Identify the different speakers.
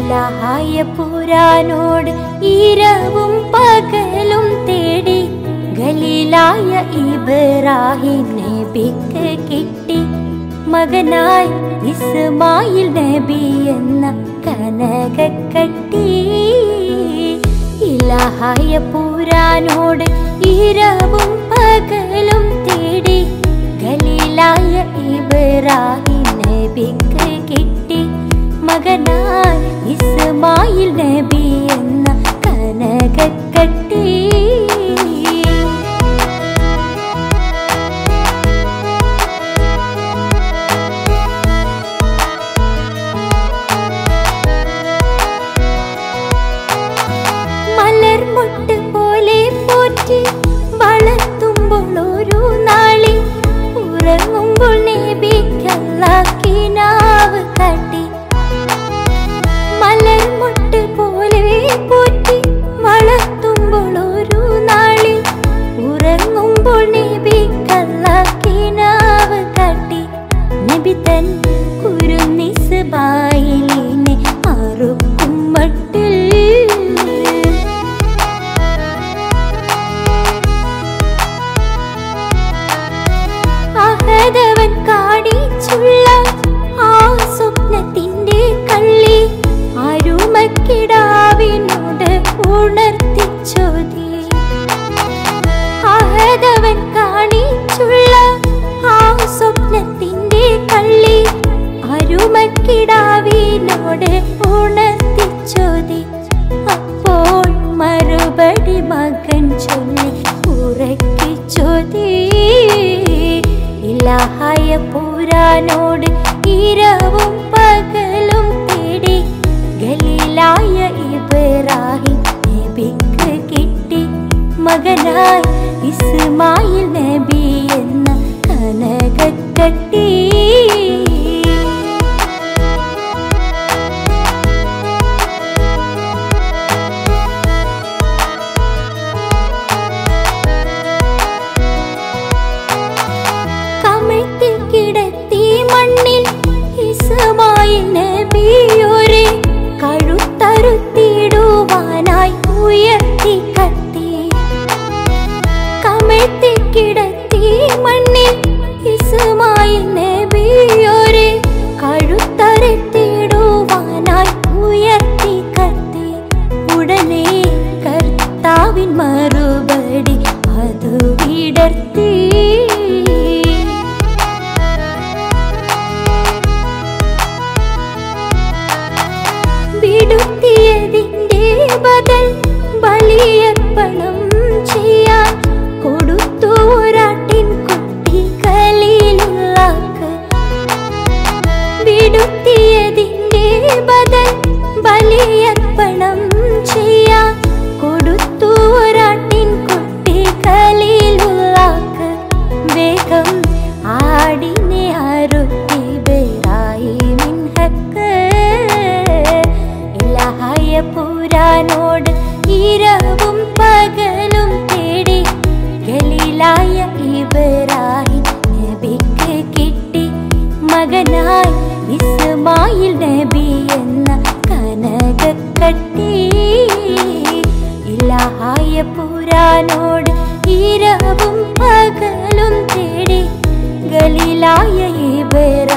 Speaker 1: ഇലാഹായ പുരാനോട് ഈരവും പകലും തേടി ഗലീലായ ഇബ്രാഹിം നബിക്ക് കിട്ടി മകനായി ഇസ്മായിൽ നബി എന്ന കനകക്കട്ടി ഇലാഹായ പുരാനോട് ഈരവും പകലും തേടി ഗലീലായ ഇബ്രാഹിം നബിക്ക് കിട്ടി മകനായി ഇസ്മായിൽ നബി എന്ന കനകക്കട്ടി മലർമൊട്ട് പോലെ പോറ്റി വളർത്തുമ്പോൾ ഒരു നാളിൽ ഉറങ്ങുമ്പോൾ നബിക്കല്ലാക്കിനാവ് കാട്ടി മലർമൊട്ട് പോലെ പോറ്റി വളർത്തുമ്പോൾ ഒരു നാളിൽ ഉറങ്ങുമ്പോൾ നബിക്കല്ലാക്കിനാവ് കാട്ടി നബി തൻ കുരുനിസ്ബായിലിനെ അറുക്കും മട്ടിൽ അഹദവൻ കാണിച്ചുള്ള ആ സ്വപ്നത്തിന്റെ കള്ളി അരുമക്കിടാവിനോട് ഉണർത്തിച്ചോതി അഹദവൻ കാണിച്ചുള്ള ആ സ്വപ്നത്തിന്റെ കള്ളി അരുമക്കിടാവിനോട് ഉണർത്തിച്ചോതി അപ്പോൾ മറുപടി മകൻ ചൊല്ലി ഉറക്കിച്ചോതി ഇലാഹായ പുരാനോട് ഇരവും പകലും തേടി ഗലീലായ ഇബ്രാഹിം നബിക്ക് കിട്ടി മകനായി ഇസ്മായിൽ നബി എന്ന കനകക്കട്ടി കമിഴ്ത്തി കിടത്തി മണ്ണിൽ ഇസ്മായിൽ നബിയൊരെ കഴുത്തറുത്തിടുവാനായി ഉയർത്തി കത്തി കമിഴ്ത്തി കിടത്തി മണ്ണിൽ ഇസ്മായിൽ നബിയൊരെ കഴുത്തറുത്തിടുവാനായി ഉയർത്തി കത്തി ഉടനെ കർത്താവിൻ മറുപടി അത് വിടർത്തി വിടുത്തിയതിന്റെ ബദൽ ബലിയർപ്പണം ചെയ്യാൻ കൊടുത്തു ഒരാട്ടിൻ കുട്ടി കലീലുള്ളാക്ക് വിടുത്തിയതിന്റെ ബദൽ ബലിയർപ്പണം ചെയ്യാൻ കൊടുത്തു ഒരാട്ടിൻ കുട്ടി കലീലുള്ളാക്ക് വേഗം ആടിനെ അറുത്തി ബെറായിമിൻ ഹക്ക് ഇലാഹായ പുരാനോട് ഇരവും പകലും തേടി ഗലീലായ ഇബ്രാഹിം നബിക്ക് കിട്ടി മകനായി ഇസ്മായിൽ നബി എന്ന കനകക്കട്ടി ഇലാഹായ പുരാനോട് ഇരവും പകലും തേടി ഗലീലായ ഇബ്രാഹിം